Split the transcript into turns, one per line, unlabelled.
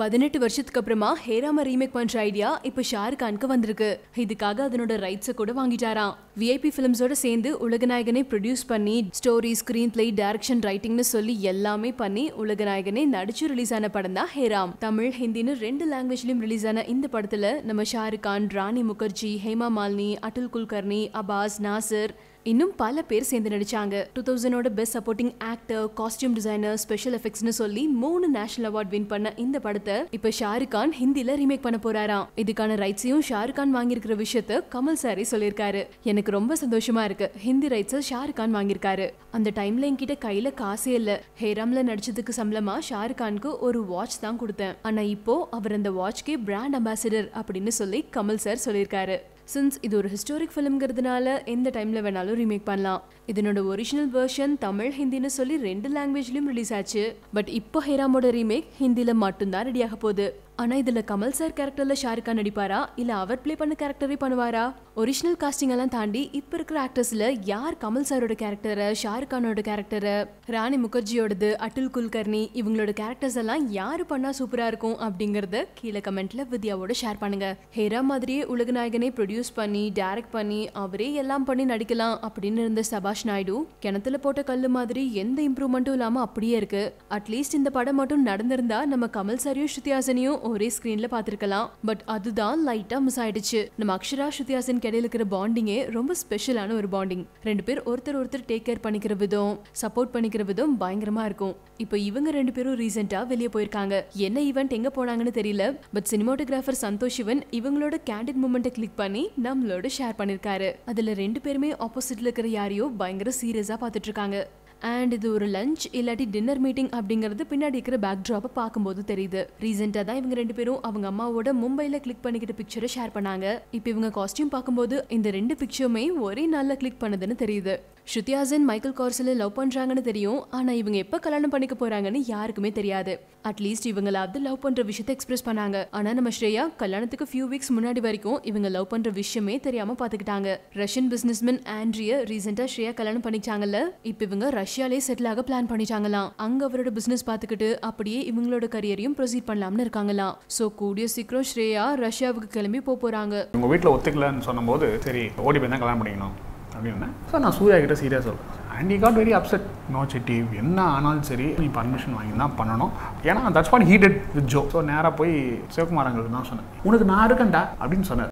பதினெட்டு வருஷத்துக்கு அப்புறமா ஹேராம ரீமேக் பண்ற ஐடியா இப்ப ஷாருக் கானுக்கு வந்திருக்கு இதுக்காக அதனோட ரைட்ஸை கூட வாங்கிட்டாராம் விஐபி ஃபிலிம்ஸோட சேர்ந்து உலகநாயகனை ப்ரொடியூஸ் பண்ணி ஸ்டோரி ஸ்கிரீன் பிளே டைரக்ஷன் ரைட்டிங்னு சொல்லி எல்லாமே பண்ணி உலகநாயகனே நடிச்சு ரிலீஸ் ஆன படம் தான் ஹேராம் தமிழ் ஹிந்தின்னு ரெண்டு லாங்குவேஜ்லயும் ரிலீஸ் ஆன இந்த படத்துல நம்ம ஷாருக் கான் ராணி முகர்ஜி ஹேமா மாலினி அட்டுல் குல்கர்னி அபாஸ் நாசர் இன்னும் பல பேர் சேர்ந்து நடிச்சாங்க டூ தௌசண்டோட best supporting actor costume designer special எஃபெக்ட்ஸ்னு சொல்லி மூணு நேஷனல் அவார்ட் வின் பண்ண இந்த படத்தை இப்ப ஷாருக் கான் ஹிந்தில ரீமேக் பண்ண போறாராம் இதுக்கான ரைட்ஸையும் ஷாருக் கான் வாங்கியிருக்கிற விஷயத்த கமல் சாரே சொல்லியிருக்காரு எனக்கு ரொம்ப சந்தோஷமா இருக்கு ஹிந்தி ரைட்ஸை ஷாருக் கான் வாங்கியிருக்காரு அந்த டைம்ல என்கிட்ட கையில காசே இல்ல ஹேராம்ல நடிச்சதுக்கு சம்பளமா ஷாருக் கானுக்கு ஒரு வாட்ச் தான் கொடுத்தேன் ஆனா இப்போ அவர் அந்த வாட்ச்க்கே பிராண்ட் அம்பாசிடர் அப்படின்னு சொல்லி கமல் சார் சொல்லியிருக்காரு சின்ஸ் இது ஒரு ஹிஸ்டாரிக் ஃபிலிம்ங்கிறதுனால எந்த டைம்ல வேணாலும் ரீமேக் பண்ணலாம் இதனோட ஒரிஜினல் வெர்ஷன் தமிழ் ஹிந்தின்னு சொல்லி ரெண்டு லாங்குவேஜ்லயும் ரிலீஸ் ஆச்சு பட் இப்போ ஹேராமோட ரீமேக் ஹிந்தில மட்டும்தான் ரெடியாக போகுது ஆனா இதுல கமல் சார் கேரக்டர்ல ஷாருக் கான் நடிப்பாரா இல்ல அவர் ப்ளே பண்ண கேரக்டரே பண்ணுவாரா ஒரிஜினல் காஸ்டிங் எல்லாம் தாண்டி இப்ப இருக்கிற ஆக்டர்ஸ்ல யார் கமல் சாரோட கேரக்டரை ஷாருக் கானோட கேரக்டரை ராணி முகர்ஜியோடது அட்டுல் குல்கர்னி இவங்களோட கேரக்டர்ஸ் எல்லாம் யாரு பண்ணா சூப்பரா இருக்கும் அப்படிங்கறத கீழே கமெண்ட்ல வித்யாவோட ஷேர் பண்ணுங்க ஹேரா மாதிரியே உலகநாயகனை ப்ரொடியூஸ் பண்ணி டைரக்ட் பண்ணி அவரே எல்லாம் பண்ணி நடிக்கலாம் அப்படின்னு இருந்த சபாஷ் நாயுடு கிணத்துல போட்ட கல்லு மாதிரி எந்த இம்ப்ரூவ்மெண்ட்டும் இல்லாம அப்படியே இருக்கு அட்லீஸ்ட் இந்த படம் மட்டும் நடந்திருந்தா நம்ம கமல் சாரையும் ஸ்ருதிஹாசனையும் ஒரே ஸ்கிரீன்ல பாத்திருக்கலாம் பட் அதுதான் லைட்டா மிஸ் ஆயிடுச்சு நம்ம அக்ஷரா ஸ்ருதிஹாசன் இடையில இருக்கிற பாண்டிங்கே ரொம்ப ஸ்பெஷலான ஒரு பாண்டிங் ரெண்டு பேர் ஒருத்தர் ஒருத்தர் டேக் கேர் பண்ணிக்கிற விதம் சப்போர்ட் பண்ணிக்கிற விதம் பயங்கரமா இருக்கும் இப்போ இவங்க ரெண்டு பேரும் ரீசெண்டா வெளியே போயிருக்காங்க என்ன ஈவெண்ட் எங்க போனாங்கன்னு தெரியல பட் சினிமாட்டோகிராஃபர் சந்தோஷ் சிவன் இவங்களோட கேண்டிட் மூமெண்ட்டை கிளிக் பண்ணி நம்மளோட ஷேர் பண்ணிருக்காரு அதுல ரெண்டு பேருமே ஆப்போசிட்ல இருக்கிற யாரையோ பயங்கர சீரியஸா பார்த்துட்டு இருக்காங்க அண்ட் இது ஒரு லஞ்ச் இல்லாட்டி டின்னர் மீட்டிங் அப்படிங்கிறது பின்னாடி இருக்கிற பேக் ட்ராப்பை பார்க்கும்போது தெரியுது ரீசெண்டாக தான் இவங்க ரெண்டு பேரும் அவங்க அம்மாவோட மும்பையில் கிளிக் பண்ணிக்கிட்ட பிக்சரை ஷேர் பண்ணாங்க இப்போ இவங்க காஸ்டியூம் பார்க்கும்போது இந்த ரெண்டு பிக்சருமே ஒரே நாளில் கிளிக் பண்ணதுன்னு தெரியுது ஸ்ருதிஹாசன் மைக்கேல் கார்சல லவ் பண்றாங்கன்னு தெரியும் ஆனா இவங்க எப்ப கல்யாணம் பண்ணிக்க போறாங்கன்னு யாருக்குமே தெரியாது அட்லீஸ்ட் இவங்களாவது லவ் பண்ற விஷயத்தை எக்ஸ்பிரஸ் பண்ணாங்க ஆனா நம்ம ஸ்ரேயா கல்யாணத்துக்கு ஃபியூ வீக்ஸ் முன்னாடி வரைக்கும் இவங்க லவ் பண்ற விஷயமே தெரியாம பாத்துக்கிட்டாங்க ரஷ்யன் பிசினஸ்மேன் ஆண்ட்ரிய ரீசெண்டா ஸ்ரேயா கல்யாணம் பண்ணிச்சாங்கல்ல இப்ப இவங்க ரஷ்யாலே செட்டில் ஆக பிளான் பண்ணிச்சாங்களாம் அங்க அவரோட பிசினஸ் பாத்துக்கிட்டு அப்படியே இவங்களோட கரியரையும் ப்ரொசீட் பண்ணலாம்னு இருக்காங்களாம் சோ கூடிய சீக்கிரம் ஸ்ரேயா ரஷ்யாவுக்கு கிளம்பி போக போறாங்க
உங்க வீட்டில் ஒத்துக்கலன்னு சொன்னபோது சரி ஓடி போய் தான் கல்யாணம் பண்ணிக்கணும் அப்படின்னு ஸோ நான் சூர்யா கிட்ட சீரியஸ் சொல்கிறேன் and I got very upset no செட்டி என்ன ஆனாலும் சரி நீ பர்மிஷன் வாங்கி தான் பண்ணணும் ஏன்னா that's what heated with Jo so நேராக போய் சிவகுமார் அங்களுக்கு தான் சொன்னேன் உனக்கு நான் இருக்கேன்டா அப்படின்னு சொன்னார்